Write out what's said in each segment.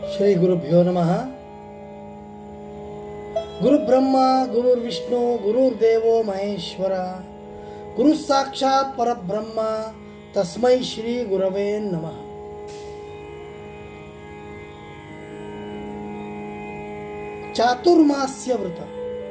ಶ್ರೀ ಗುರುಭ್ಯೋ ನಮಃ ಗುರುಬ್ರಹ್ಮ ಗುರುರ್ವಿಷ್ಣು ಗುರುರ್ದೇವೋ ಮಹೇಶ್ವರ ಗುರು ಸಾಕ್ಷಾತ್ ಪರಬ್ರಹ್ಮ ತಸ್ಮೈ ಶ್ರೀ ಗುರವೇ ನಮಃ ಚಾತುರ್ಮಾಸ್ಯ ವೃತ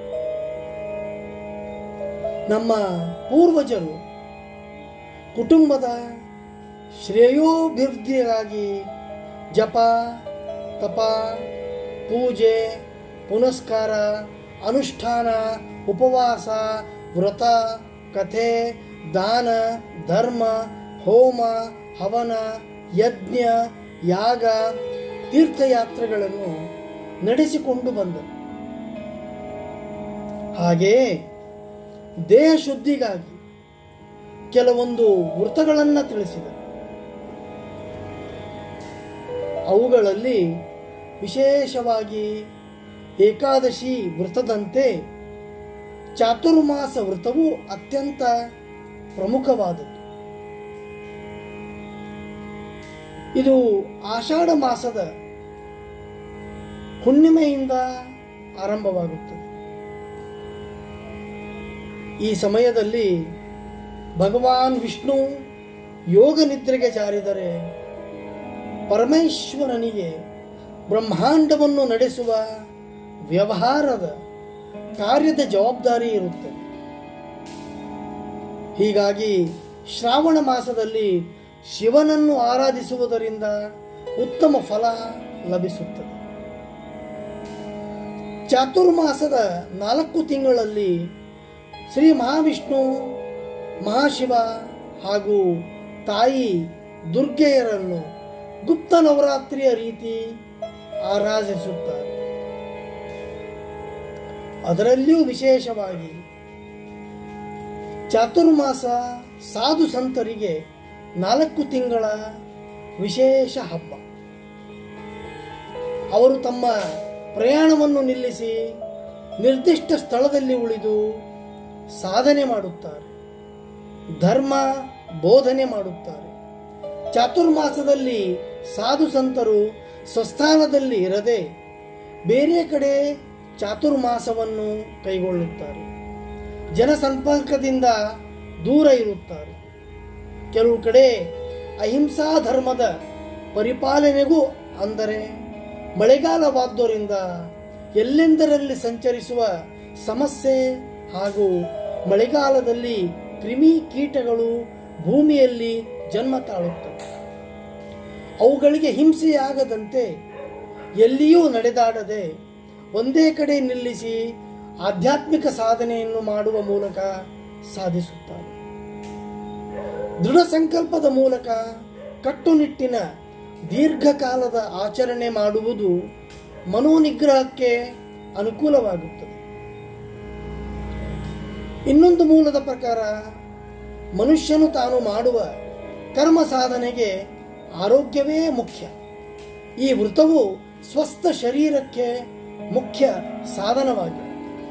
ನಮ್ಮ ಪೂರ್ವಜರು ಕುಟುಂಬದ ಶ್ರೇಯೋಭಿವೃದ್ಧಿಗಾಗಿ ಜಪ ತಪ ಪೂಜೆ ಪುನಸ್ಕಾರ ಅನುಷ್ಠಾನ ಉಪವಾಸ ವ್ರತ ಕಥೆ ದಾನ ಧರ್ಮ ಹೋಮ ಹವನ ಯಜ್ಞ ಯಾಗ ತೀರ್ಥಯಾತ್ರೆಗಳನ್ನು ನಡೆಸಿಕೊಂಡು ಬಂದರು ಹಾಗೆಯೇ ದೇಹ ಶುದ್ಧಿಗಾಗಿ ಕೆಲವೊಂದು ವೃತ್ತಗಳನ್ನು ತಿಳಿಸಿದರು ಅವುಗಳಲ್ಲಿ ವಿಶೇಷವಾಗಿ ಏಕಾದಶಿ ವೃತ್ತದಂತೆ ಚಾತುರ್ಮಾಸ ವೃತವು ಅತ್ಯಂತ ಪ್ರಮುಖವಾದದ್ದು ಇದು ಆಷಾಢ ಮಾಸದ ಹುಣ್ಣಿಮೆಯಿಂದ ಆರಂಭವಾಗುತ್ತದೆ ಈ ಸಮಯದಲ್ಲಿ ಭಗವಾನ್ ವಿಷ್ಣು ಯೋಗ ನಿದ್ರೆಗೆ ಜಾರಿದರೆ ಪರಮೇಶ್ವರನಿಗೆ ಬ್ರಹ್ಮಾಂಡವನ್ನು ನಡೆಸುವ ವ್ಯವಹಾರದ ಕಾರ್ಯದ ಜವಾಬ್ದಾರಿ ಇರುತ್ತದೆ ಹೀಗಾಗಿ ಶ್ರಾವಣ ಮಾಸದಲ್ಲಿ ಶಿವನನ್ನು ಆರಾಧಿಸುವುದರಿಂದ ಉತ್ತಮ ಫಲ ಲಭಿಸುತ್ತದೆ ಚಾತುರ್ಮಾಸದ ನಾಲ್ಕು ತಿಂಗಳಲ್ಲಿ ಶ್ರೀ ಮಹಾವಿಷ್ಣು ಮಹಾಶಿವ ಹಾಗೂ ತಾಯಿ ದುರ್ಗೆಯರನ್ನು ಗುಪ್ತ ನವರಾತ್ರಿಯ ರೀತಿ ಆರಾಧಿಸುತ್ತಾರೆ ಅದರಲ್ಲಿಯೂ ವಿಶೇಷವಾಗಿ ಚಾತುರ್ಮಾಸ ಸಾಧು ಸಂತರಿಗೆ ನಾಲ್ಕು ತಿಂಗಳ ವಿಶೇಷ ಹಬ್ಬ ಅವರು ತಮ್ಮ ಪ್ರಯಾಣವನ್ನು ನಿಲ್ಲಿಸಿ ನಿರ್ದಿಷ್ಟ ಸ್ಥಳದಲ್ಲಿ ಉಳಿದು ಸಾಧನೆ ಮಾಡುತ್ತಾರೆ ಧರ್ಮ ಬೋಧನೆ ಮಾಡುತ್ತಾರೆ ಚಾತುರ್ಮಾಸದಲ್ಲಿ ಸಾಧು ಸಂತರು ಸ್ವಸ್ಥಾನದಲ್ಲಿ ಇರದೆ ಬೇರೆ ಕಡೆ ಚಾತುರ್ಮಾಸವನ್ನು ಕೈಗೊಳ್ಳುತ್ತಾರೆ ಜನಸಂಪರ್ಕದಿಂದ ದೂರ ಇರುತ್ತಾರೆ ಕೆಲವು ಕಡೆ ಅಹಿಂಸಾ ಧರ್ಮದ ಪರಿಪಾಲನೆಗೂ ಅಂದರೆ ಮಳೆಗಾಲವಾದ್ದರಿಂದ ಎಲ್ಲೆಂದರಲ್ಲಿ ಸಂಚರಿಸುವ ಸಮಸ್ಯೆ ಹಾಗೂ ಮಳೆಗಾಲದಲ್ಲಿ ಕ್ರಿಮಿ ಕೀಟಗಳು ಭೂಮಿಯಲ್ಲಿ ಜನ್ಮ ತಾಳುತ್ತವೆ ಅವುಗಳಿಗೆ ಹಿಂಸೆಯಾಗದಂತೆ ಎಲ್ಲಿಯೂ ನಡೆದಾಡದೆ ಒಂದೇ ಕಡೆ ನಿಲ್ಲಿಸಿ ಆಧ್ಯಾತ್ಮಿಕ ಸಾಧನೆಯನ್ನು ಮಾಡುವ ಮೂಲಕ ಸಾಧಿಸುತ್ತಾರೆ ದೃಢ ಸಂಕಲ್ಪದ ಮೂಲಕ ಕಟ್ಟುನಿಟ್ಟಿನ ದೀರ್ಘಕಾಲದ ಆಚರಣೆ ಮಾಡುವುದು ಮನೋನಿಗ್ರಹಕ್ಕೆ ಅನುಕೂಲವಾಗುತ್ತದೆ ಇನ್ನೊಂದು ಮೂಲದ ಪ್ರಕಾರ ಮನುಷ್ಯನು ತಾನು ಮಾಡುವ ಕರ್ಮ ಸಾಧನೆಗೆ ಆರೋಗ್ಯವೇ ಮುಖ್ಯ ಈ ವೃತವು ಸ್ವಸ್ಥ ಶರೀರಕ್ಕೆ ಮುಖ್ಯ ಸಾಧನವಾಗಿದೆ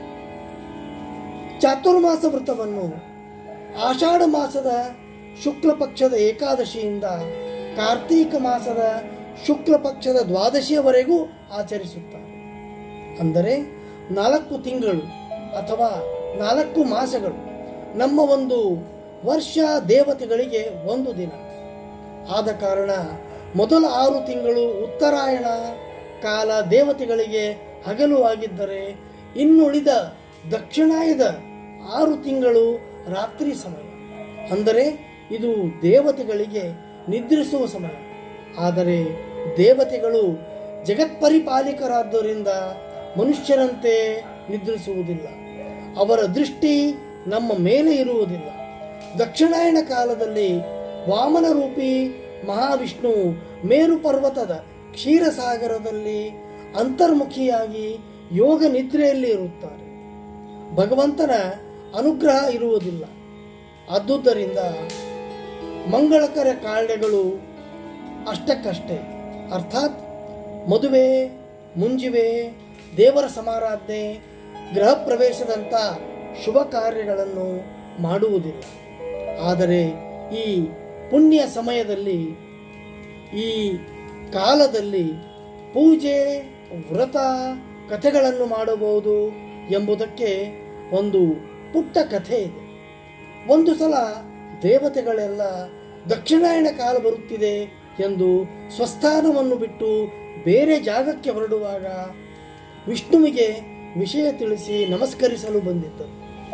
ಚಾತುರ್ಮಾಸ ವೃತವನ್ನು ಆಷಾಢ ಮಾಸದ ಶುಕ್ಲ ಪಕ್ಷದ ಏಕಾದಶಿಯಿಂದ ಕಾರ್ತೀಕ ಮಾಸದ ಶುಕ್ಲ ಪಕ್ಷದ ದ್ವಾದಶಿಯವರೆಗೂ ಆಚರಿಸುತ್ತಾರೆ ಅಂದರೆ ನಾಲ್ಕು ತಿಂಗಳು ಅಥವಾ ನಾಲ್ಕು ಮಾಸಗಳು ನಮ್ಮ ಒಂದು ವರ್ಷ ದೇವತೆಗಳಿಗೆ ಒಂದು ದಿನ ಆದ ಕಾರಣ ಮೊದಲ ಆರು ತಿಂಗಳು ಉತ್ತರಾಯಣ ಕಾಲ ದೇವತೆಗಳಿಗೆ ಹಗಲು ಆಗಿದ್ದರೆ ಇನ್ನುಳಿದ ದಕ್ಷಿಣಾಯದ ಆರು ತಿಂಗಳು ರಾತ್ರಿ ಸಮಯ ಅಂದರೆ ಇದು ದೇವತೆಗಳಿಗೆ ನಿದ್ರಿಸುವ ಸಮಯ ಆದರೆ ದೇವತೆಗಳು ಜಗತ್ಪರಿಪಾಲಿಕರಾದ್ದರಿಂದ ಮನುಷ್ಯರಂತೆ ನಿದ್ರಿಸುವುದಿಲ್ಲ ಅವರ ದೃಷ್ಟಿ ನಮ್ಮ ಮೇಲೆ ಇರುವುದಿಲ್ಲ ದಕ್ಷಿಣಾಯಣ ಕಾಲದಲ್ಲಿ ವಾಮನ ರೂಪಿ ಮಹಾವಿಷ್ಣು ಮೇರು ಪರ್ವತದ ಕ್ಷೀರಸಾಗರದಲ್ಲಿ ಅಂತರ್ಮುಖಿಯಾಗಿ ಯೋಗ ನಿದ್ರೆಯಲ್ಲಿ ಇರುತ್ತಾರೆ ಭಗವಂತನ ಅನುಗ್ರಹ ಇರುವುದಿಲ್ಲ ಆದುದರಿಂದ ಮಂಗಳಕರ ಕಾರ್ಯಗಳು ಅಷ್ಟಕ್ಕಷ್ಟೇ ಅರ್ಥಾತ್ ಮದುವೆ ಮುಂಜಿವೆ ದೇವರ ಸಮಾರಾಧನೆ ಗೃಹ ಪ್ರವೇಶದಂಥ ಶುಭ ಕಾರ್ಯಗಳನ್ನು ಮಾಡುವುದಿಲ್ಲ ಆದರೆ ಈ ಪುಣ್ಯ ಸಮಯದಲ್ಲಿ ಈ ಕಾಲದಲ್ಲಿ ಪೂಜೆ ವ್ರತ ಕಥೆಗಳನ್ನು ಮಾಡಬಹುದು ಎಂಬುದಕ್ಕೆ ಒಂದು ಪುಟ್ಟ ಕಥೆ ಇದೆ ಒಂದು ಸಲ ದೇವತೆಗಳೆಲ್ಲ ದಕ್ಷಿಣಾಯಣ ಕಾಲ ಬರುತ್ತಿದೆ ಎಂದು ಸ್ವಸ್ಥಾನವನ್ನು ಬಿಟ್ಟು ಬೇರೆ ಜಾಗಕ್ಕೆ ಹೊರಡುವಾಗ ವಿಷ್ಣುವಿಗೆ ವಿಷಯ ತಿಳಿಸಿ ನಮಸ್ಕರಿಸಲು ಬಂದಿದ್ದರು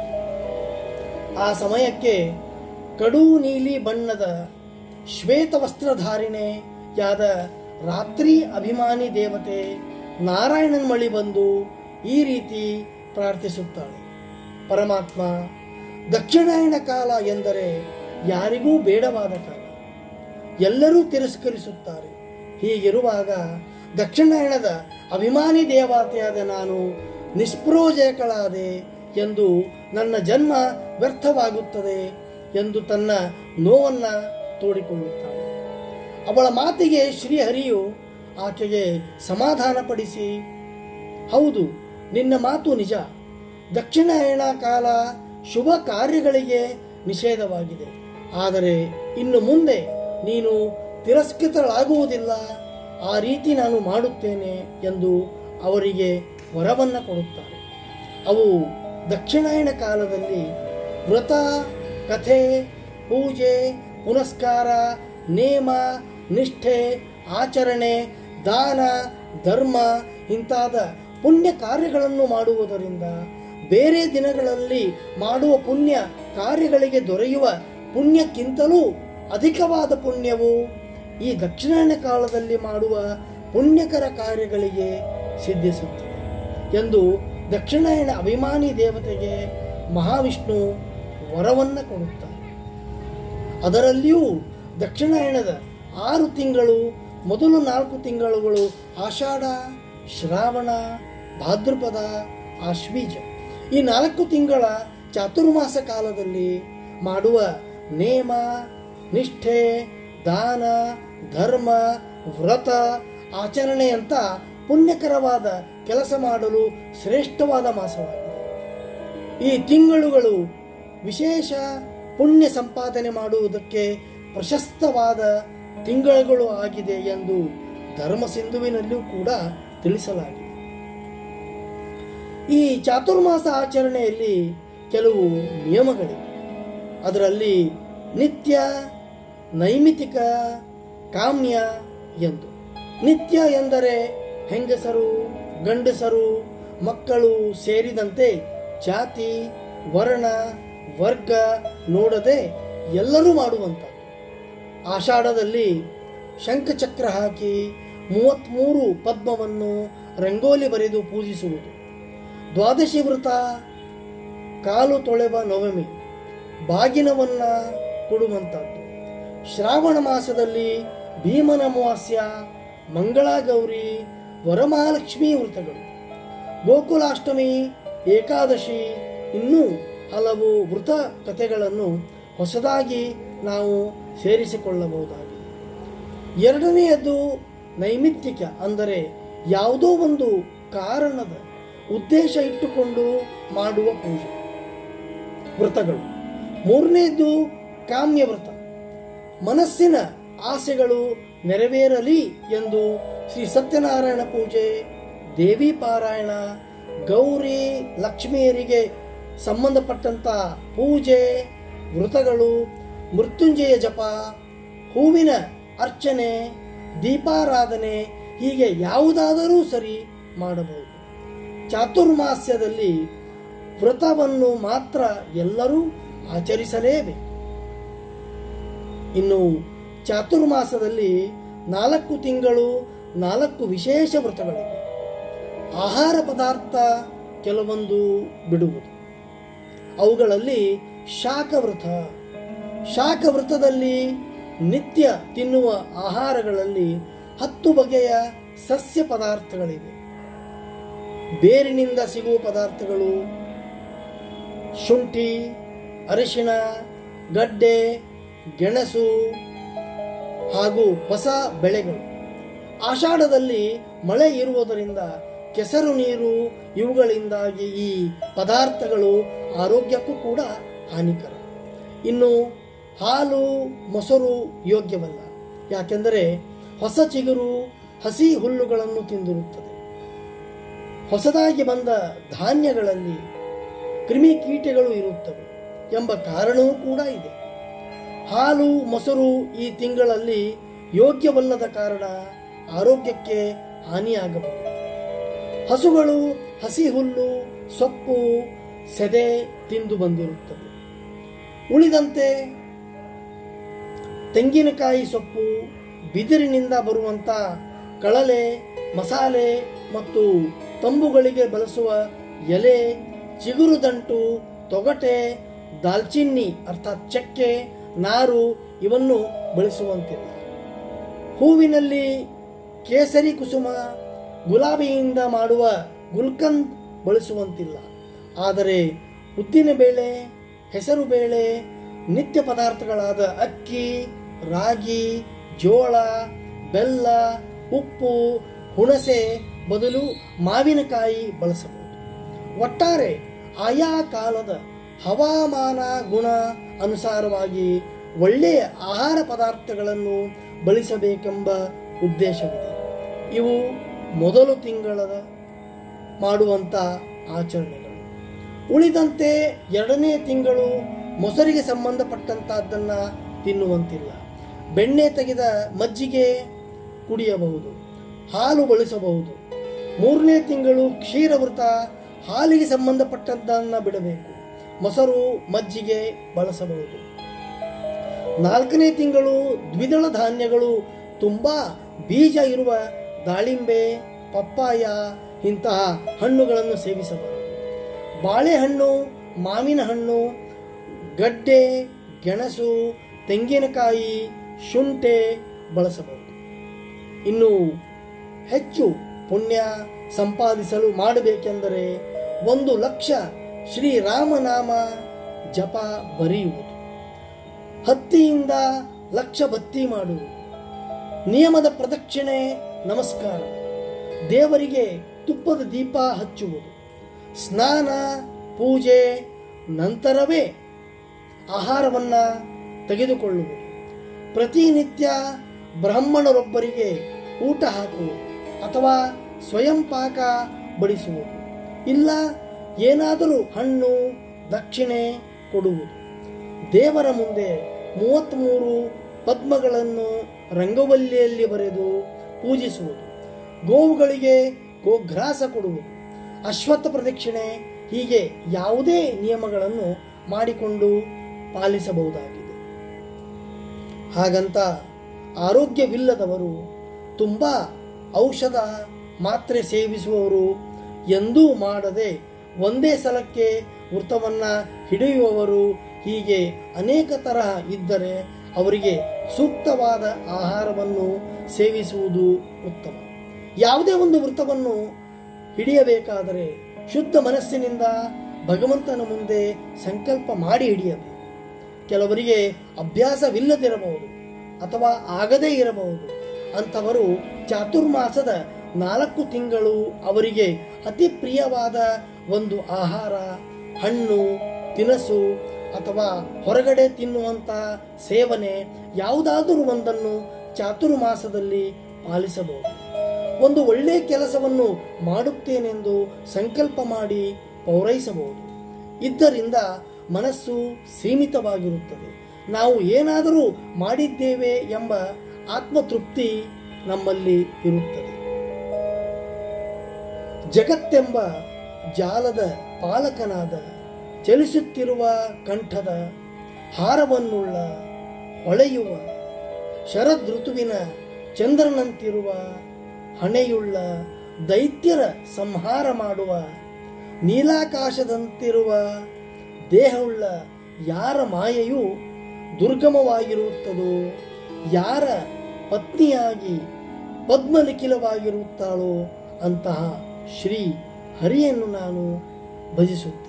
ಆ ಸಮಯಕ್ಕೆ ಕಡು ನೀಲಿ ಬಣ್ಣದ ಶ್ವೇತ ವಸ್ತ್ರಧಾರಿಣೆಯಾದ ರಾತ್ರಿ ಅಭಿಮಾನಿ ದೇವತೆ ನಾರಾಯಣನ್ ಮಳಿ ಬಂದು ಈ ರೀತಿ ಪ್ರಾರ್ಥಿಸುತ್ತಾಳೆ ಪರಮಾತ್ಮ ದಕ್ಷಿಣಾಯಣ ಕಾಲ ಎಂದರೆ ಯಾರಿಗೂ ಬೇಡವಾದ ಕಾಲ ಎಲ್ಲರೂ ತಿರಸ್ಕರಿಸುತ್ತಾರೆ ಹೀಗಿರುವಾಗ ದಕ್ಷಿಣಾಯಣದ ಅಭಿಮಾನಿ ದೇವತೆಯಾದ ನಾನು ನಿಷ್ಪ್ರೋಜಕಳಾದೆ ಎಂದು ನನ್ನ ಜನ್ಮ ವ್ಯರ್ಥವಾಗುತ್ತದೆ ಎಂದು ತನ್ನ ನೋವನ್ನು ತೋಡಿಕೊಳ್ಳುತ್ತಾಳೆ ಅವಳ ಮಾತಿಗೆ ಶ್ರೀಹರಿಯು ಆಕೆಗೆ ಸಮಾಧಾನಪಡಿಸಿ ಹೌದು ನಿನ್ನ ಮಾತು ನಿಜ ದಕ್ಷಿಣಾಯಣ ಕಾಲ ಶುಭ ಕಾರ್ಯಗಳಿಗೆ ನಿಷೇಧವಾಗಿದೆ ಆದರೆ ಇನ್ನು ಮುಂದೆ ನೀನು ತಿರಸ್ಕೃತಳಾಗುವುದಿಲ್ಲ ಆ ರೀತಿ ನಾನು ಮಾಡುತ್ತೇನೆ ಎಂದು ಅವರಿಗೆ ವರವನ್ನು ಕೊಡುತ್ತಾರೆ ಅವು ದಕ್ಷಿಣಾಯಣ ಕಾಲದಲ್ಲಿ ವ್ರತ ಕಥೆ ಪೂಜೆ ಪುನಸ್ಕಾರ ನೇಮ ನಿಷ್ಠೆ ಆಚರಣೆ ದಾನ ಧರ್ಮ ಇಂತಾದ ಪುಣ್ಯ ಕಾರ್ಯಗಳನ್ನು ಮಾಡುವುದರಿಂದ ಬೇರೆ ದಿನಗಳಲ್ಲಿ ಮಾಡುವ ಪುಣ್ಯ ಕಾರ್ಯಗಳಿಗೆ ದೊರೆಯುವ ಪುಣ್ಯಕ್ಕಿಂತಲೂ ಅಧಿಕವಾದ ಪುಣ್ಯವು ಈ ದಕ್ಷಿಣಾಯಣ ಕಾಲದಲ್ಲಿ ಮಾಡುವ ಪುಣ್ಯಕರ ಕಾರ್ಯಗಳಿಗೆ ಸಿದ್ಧಿಸುತ್ತದೆ ಎಂದು ದಕ್ಷಿಣಾಯಣ ಅಭಿಮಾನಿ ದೇವತೆಗೆ ಮಹಾವಿಷ್ಣು ವರವನ್ನು ಕೊಡುತ್ತಾರೆ ಅದರಲ್ಲಿಯೂ ದಕ್ಷಿಣಾಯಣದ ಆರು ತಿಂಗಳು ಮೊದಲು ನಾಲ್ಕು ತಿಂಗಳುಗಳು ಆಷಾಢ ಶ್ರಾವಣ ಭಾದ್ರಪದ ಆಶ್ವೀಜ ಈ ನಾಲ್ಕು ತಿಂಗಳ ಚಾತುರ್ಮಾಸ ಕಾಲದಲ್ಲಿ ಮಾಡುವ ನೇಮ ನಿಷ್ಠೆ ದಾನ ಧರ್ಮ ವ್ರತ ಆಚರಣೆಯಂಥ ಪುಣ್ಯಕರವಾದ ಕೆಲಸ ಮಾಡಲು ಶ್ರೇಷ್ಠವಾದ ಮಾಸವಾಗಿದೆ ಈ ತಿಂಗಳುಗಳು ವಿಶೇಷ ಪುಣ್ಯ ಸಂಪಾದನೆ ಮಾಡುವುದಕ್ಕೆ ಪ್ರಶಸ್ತವಾದ ತಿಂಗಳುಗಳು ಆಗಿದೆ ಎಂದು ಧರ್ಮಸಿಂಧುವಿನಲ್ಲೂ ಕೂಡ ತಿಳಿಸಲಾಗಿದೆ ಈ ಚಾತುರ್ಮಾಸ ಆಚರಣೆಯಲ್ಲಿ ಕೆಲವು ನಿಯಮಗಳಿವೆ ಅದರಲ್ಲಿ ನಿತ್ಯ ನೈಮಿತಿಕ ಕಾಮ್ಯ ಎಂದು ನಿತ್ಯ ಎಂದರೆ ಹೆಂಗಸರು ಗಂಡಸರು ಮಕ್ಕಳು ಸೇರಿದಂತೆ ಜಾತಿ ವರ್ಣ ವರ್ಗ ನೋಡದೆ ಎಲ್ಲರೂ ಮಾಡುವಂಥದ್ದು ಆಷಾಢದಲ್ಲಿ ಶಂಖಚಕ್ರ ಹಾಕಿ ಮೂವತ್ತ್ಮೂರು ಪದ್ಮವನ್ನು ರಂಗೋಲಿ ಬರೆದು ಪೂಜಿಸುವುದು ದ್ವಾದಶಿ ವ್ರತ ಕಾಲು ತೊಳೆವ ನವಮಿ ಬಾಗಿನವನ್ನ ಕೊಡುವಂಥದ್ದು ಶ್ರಾವಣ ಮಾಸದಲ್ಲಿ ಭೀಮನ ಅಮಾವಾಸ್ಯ ಮಂಗಳಗೌರಿ ವರಮಹಾಲಕ್ಷ್ಮಿ ವ್ರತಗಳು ಗೋಕುಲಾಷ್ಟಮಿ ಏಕಾದಶಿ ಇನ್ನೂ ಹಲವು ವೃತ ಕಥೆಗಳನ್ನು ಹೊಸದಾಗಿ ನಾವು ಸೇರಿಸಿಕೊಳ್ಳಬಹುದಾಗಿದೆ ಎರಡನೆಯದು ನೈಮಿತ್ತಿಕ ಅಂದರೆ ಯಾವುದೋ ಒಂದು ಕಾರಣದ ಉದ್ದೇಶ ಇಟ್ಟುಕೊಂಡು ಮಾಡುವ ಪೂಜೆ ವ್ರತಗಳು ಮೂರನೇದು ಕಾಮ್ಯ ವ್ರತ ಮನಸ್ಸಿನ ಆಸೆಗಳು ನೆರವೇರಲಿ ಎಂದು ಶ್ರೀ ಸತ್ಯನಾರಾಯಣ ಪೂಜೆ ದೇವಿ ಪಾರಾಯಣ ಗೌರಿ ಲಕ್ಷ್ಮಿಯರಿಗೆ ಸಂಬಂಧಪಟ್ಟಂಥ ಪೂಜೆ ವ್ರತಗಳು ಮೃತ್ಯುಂಜಯ ಜಪ ಹೂವಿನ ಅರ್ಚನೆ ದೀಪಾರಾಧನೆ ಹೀಗೆ ಯಾವುದಾದರೂ ಸರಿ ಮಾಡಬಹುದು ಚಾತುರ್ಮಾಸ್ಯದಲ್ಲಿ ವ್ರತವನ್ನು ಮಾತ್ರ ಎಲ್ಲರೂ ಆಚರಿಸಲೇಬೇಕು ಇನ್ನು ಚಾತುರ್ಮಾಸದಲ್ಲಿ ನಾಲ್ಕು ತಿಂಗಳು ನಾಲ್ಕು ವಿಶೇಷ ವ್ರತಗಳಿವೆ ಆಹಾರ ಪದಾರ್ಥ ಕೆಲವೊಂದು ಬಿಡುವುದು ಅವುಗಳಲ್ಲಿ ಶಾಖವ್ರತ ಶಾಖವ್ರತದಲ್ಲಿ ನಿತ್ಯ ತಿನ್ನುವ ಆಹಾರಗಳಲ್ಲಿ ಹತ್ತು ಬಗೆಯ ಸಸ್ಯ ಪದಾರ್ಥಗಳಿವೆ ಬೇರಿನಿಂದ ಸಿಗುವ ಪದಾರ್ಥಗಳು ಶುಂಠಿ ಅರಿಶಿಣ ಗಡ್ಡೆ ಗೆಣಸು ಹಾಗೂ ಹೊಸ ಬೆಳೆಗಳು ಆಷಾಢದಲ್ಲಿ ಮಳೆ ಇರುವುದರಿಂದ ಕೆಸರು ನೀರು ಇವುಗಳಿಂದಾಗಿ ಈ ಪದಾರ್ಥಗಳು ಆರೋಗ್ಯಕ್ಕೂ ಕೂಡ ಹಾನಿಕರ ಇನ್ನು ಹಾಲು ಮೊಸರು ಯೋಗ್ಯವಲ್ಲ ಯಾಕೆಂದರೆ ಹೊಸ ಚಿಗುರು ಹಸಿ ಹುಲ್ಲುಗಳನ್ನು ತಿಂದಿರುತ್ತದೆ ಹೊಸದಾಗಿ ಬಂದ ಧಾನ್ಯಗಳಲ್ಲಿ ಕ್ರಿಮಿಕೀಟಗಳು ಇರುತ್ತವೆ ಎಂಬ ಕಾರಣವೂ ಕೂಡ ಇದೆ ಹಾಲು ಮೊಸರು ಈ ತಿಂಗಳಲ್ಲಿ ಯೋಗ್ಯವಲ್ಲದ ಕಾರಣ ಆರೋಗ್ಯಕ್ಕೆ ಹಾನಿಯಾಗಬಹುದು ಹಸುಗಳು ಹಸಿ ಹುಲ್ಲು ಸೊಪ್ಪು ಸೆದೆ ತಿಂದು ಬಂದಿರುತ್ತವೆ ಉಳಿದಂತೆ ತೆಂಗಿನಕಾಯಿ ಸೊಪ್ಪು ಬಿದಿರಿನಿಂದ ಬರುವಂಥ ಕಳಲೆ ಮಸಾಲೆ ಮತ್ತು ತಂಬುಗಳಿಗೆ ಬಳಸುವ ಎಲೆ ಚಿಗುರುದಂಟು ತೊಗಟೆ ದಾಲ್ಚಿನ್ನಿ ಅರ್ಥಾತ್ ಚಕ್ಕೆ ನಾರು ಇವನ್ನು ಬಳಸುವಂತಿಲ್ಲ ಹೂವಿನಲ್ಲಿ ಕೇಸರಿ ಕುಸುಮ ಗುಲಾಬಿಯಿಂದ ಮಾಡುವ ಗುಲ್ಕಂದ್ ಬಳಸುವಂತಿಲ್ಲ ಆದರೆ ಉದ್ದಿನಬೇಳೆ ಹೆಸರುಬೇಳೆ ನಿತ್ಯ ಪದಾರ್ಥಗಳಾದ ಅಕ್ಕಿ ರಾಗಿ ಜೋಳ ಬೆಲ್ಲ ಉಪ್ಪು ಹುಣಸೆ ಬದಲು ಮಾವಿನಕಾಯಿ ಬಳಸಬಹುದು ಒಟ್ಟಾರೆ ಆಯಾ ಕಾಲದ ಹವಾಮಾನ ಗುಣ ಅನುಸಾರವಾಗಿ ಒಳ್ಳೆಯ ಆಹಾರ ಪದಾರ್ಥಗಳನ್ನು ಬಳಸಬೇಕೆಂಬ ಉದ್ದೇಶವಿದೆ ಇವು ಮೊದಲು ತಿಂಗಳದ ಮಾಡುವಂಥ ಆಚರಣೆಗಳು ಉಳಿದಂತೆ ಎರಡನೇ ತಿಂಗಳು ಮೊಸರಿಗೆ ಸಂಬಂಧಪಟ್ಟಂತಹದ್ದನ್ನು ತಿನ್ನುವಂತಿಲ್ಲ ಬೆಣ್ಣೆ ತೆಗೆದ ಮಜ್ಜಿಗೆ ಕುಡಿಯಬಹುದು ಹಾಲು ಬಳಸಬಹುದು ಮೂರನೇ ತಿಂಗಳು ಕ್ಷೀರವೃತ ಹಾಲಿಗೆ ಸಂಬಂಧಪಟ್ಟದ್ದನ್ನು ಬಿಡಬೇಕು ಮೊಸರು ಮಜ್ಜಿಗೆ ಬಳಸಬಹುದು ನಾಲ್ಕನೇ ತಿಂಗಳು ದ್ವಿದಳ ಧಾನ್ಯಗಳು ತುಂಬ ಬೀಜ ಇರುವ ದಾಳಿಂಬೆ ಪಪ್ಪಾಯ ಇಂತಹ ಹಣ್ಣುಗಳನ್ನು ಸೇವಿಸಬಾರದು ಬಾಳೆಹಣ್ಣು ಮಾವಿನ ಹಣ್ಣು ಗಡ್ಡೆ ಗೆಣಸು ತೆಂಗಿನಕಾಯಿ ಶುಂಠೆ ಬಳಸಬಹುದು ಇನ್ನು ಹೆಚ್ಚು ಪುಣ್ಯ ಸಂಪಾದಿಸಲು ಮಾಡಬೇಕೆಂದರೆ ಒಂದು ಲಕ್ಷ ಶ್ರೀರಾಮನಾಮ ಜಪ ಬರೆಯುವುದು ಹತ್ತಿಯಿಂದ ಲಕ್ಷ ಬತ್ತಿ ಮಾಡುವುದು ನಿಯಮದ ಪ್ರದಕ್ಷಿಣೆ ನಮಸ್ಕಾರ ದೇವರಿಗೆ ತುಪ್ಪದ ದೀಪ ಹಚ್ಚುವುದು ಸ್ನಾನ ಪೂಜೆ ನಂತರವೇ ಆಹಾರವನ್ನು ತೆಗೆದುಕೊಳ್ಳುವುದು ಪ್ರತಿನಿತ್ಯ ಬ್ರಾಹ್ಮಣರೊಬ್ಬರಿಗೆ ಊಟ ಹಾಕುವುದು ಅಥವಾ ಸ್ವಯಂ ಪಾಕ ಬಡಿಸುವುದು ಇಲ್ಲ ಏನಾದರೂ ಹಣ್ಣು ದಕ್ಷಿಣೆ ಕೊಡುವುದು ದೇವರ ಮುಂದೆ ಮೂವತ್ತ್ಮೂರು ಪದ್ಮಗಳನ್ನು ರಂಗವಲ್ಲಿಯಲ್ಲಿ ಬರೆದು ಪೂಜಿಸುವುದು ಗೋವುಗಳಿಗೆ ಗೋಘ್ರಾಸ ಕೊಡುವುದು ಅಶ್ವತ್ಥ ಪ್ರದಕ್ಷಿಣೆ ಹೀಗೆ ಯಾವುದೇ ನಿಯಮಗಳನ್ನು ಮಾಡಿಕೊಂಡು ಪಾಲಿಸಬಹುದಾಗಿದೆ ಹಾಗಂತ ಆರೋಗ್ಯವಿಲ್ಲದವರು ತುಂಬ ಔಷಧ ಮಾತ್ರೆ ಸೇವಿಸುವವರು ಎಂದೂ ಮಾಡದೆ ಒಂದೇ ಸಲಕ್ಕೆ ವೃತ್ತವನ್ನು ಹಿಡಿಯುವವರು ಹೀಗೆ ಅನೇಕ ತರಹ ಇದ್ದರೆ ಅವರಿಗೆ ಸೂಕ್ತವಾದ ಆಹಾರವನ್ನು ಸೇವಿಸುವುದು ಉತ್ತಮ ಯಾವುದೇ ಒಂದು ವೃತ್ತವನ್ನು ಹಿಡಿಯಬೇಕಾದರೆ ಶುದ್ಧ ಮನಸ್ಸಿನಿಂದ ಭಗವಂತನ ಮುಂದೆ ಸಂಕಲ್ಪ ಮಾಡಿ ಹಿಡಿಯಬೇಕು ಕೆಲವರಿಗೆ ಅಭ್ಯಾಸವಿಲ್ಲದಿರಬಹುದು ಅಥವಾ ಆಗದೇ ಇರಬಹುದು ಅಂಥವರು ಚಾತುರ್ಮಾಸದ ನಾಲ್ಕು ತಿಂಗಳು ಅವರಿಗೆ ಅತಿ ಪ್ರಿಯವಾದ ಒಂದು ಆಹಾರ ಹಣ್ಣು ತಿನಸು ಅಥವಾ ಹೊರಗಡೆ ತಿನ್ನುವಂಥ ಸೇವನೆ ಯಾವುದಾದರೂ ಒಂದನ್ನು ಚಾತುರ್ಮಾಸದಲ್ಲಿ ಪಾಲಿಸಬಹುದು ಒಂದು ಒಳ್ಳೆಯ ಕೆಲಸವನ್ನು ಮಾಡುತ್ತೇನೆಂದು ಸಂಕಲ್ಪ ಮಾಡಿ ಪೌರೈಸಬಹುದು ಇದರಿಂದ ಮನಸ್ಸು ಸೀಮಿತವಾಗಿರುತ್ತದೆ ನಾವು ಏನಾದರೂ ಮಾಡಿದ್ದೇವೆ ಎಂಬ ಆತ್ಮತೃಪ್ತಿ ನಮ್ಮಲ್ಲಿ ಇರುತ್ತದೆ ಜಗತ್ತೆಂಬ ಜಾಲದ ಪಾಲಕನಾದ ಚಲಿಸುತ್ತಿರುವ ಕಂಠದ ಹಾರವನ್ನುಳ್ಳ ಹೊಳೆಯುವ ಶರದ್ ಋತುವಿನ ಚಂದ್ರನಂತಿರುವ ಹಣೆಯುಳ್ಳ ದೈತ್ಯರ ಸಂಹಾರ ಮಾಡುವ ನೀಲಾಕಾಶದಂತಿರುವ ದೇಹವುಳ್ಳ ಯಾರ ಮಾಯೆಯು ದುರ್ಗಮವಾಗಿರುತ್ತದೋ ಯಾರ ಪತ್ನಿಯಾಗಿ ಪದ್ಮಲಿಖಿಲವಾಗಿರುತ್ತಾಳೋ ಅಂತಹ ಶ್ರೀ ಹರಿಯನ್ನು ನಾನು ಭಜಿಸುತ್ತೇನೆ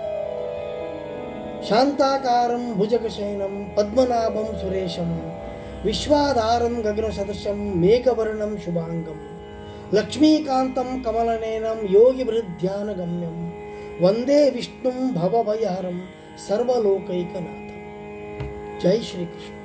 ಶಾಂತಾಕಾರಂ ಭುಜಗಶಯನಂ ಪದ್ಮನಾಭಂ ಸುರೇಶಂ ವಿಶ್ವಾಧಾರಂ ಗಗನ ಸದೃಶಂ ಮೇಘವರ್ಣಂ ಶುಭಾಂಗಂ ಲಕ್ಷ್ಮೀಕಾಂತಂ ಕಮಲನೇನಂ ಯೋಗಿ ಗಮ್ಯಂ ವಂದೇ ವಿಷ್ಣುಂ ಭವಭಯಹರಂ ಸರ್ವಲೋಕೈಕನಾಥ ಜೈ ಶ್ರೀಕೃಷ್ಣ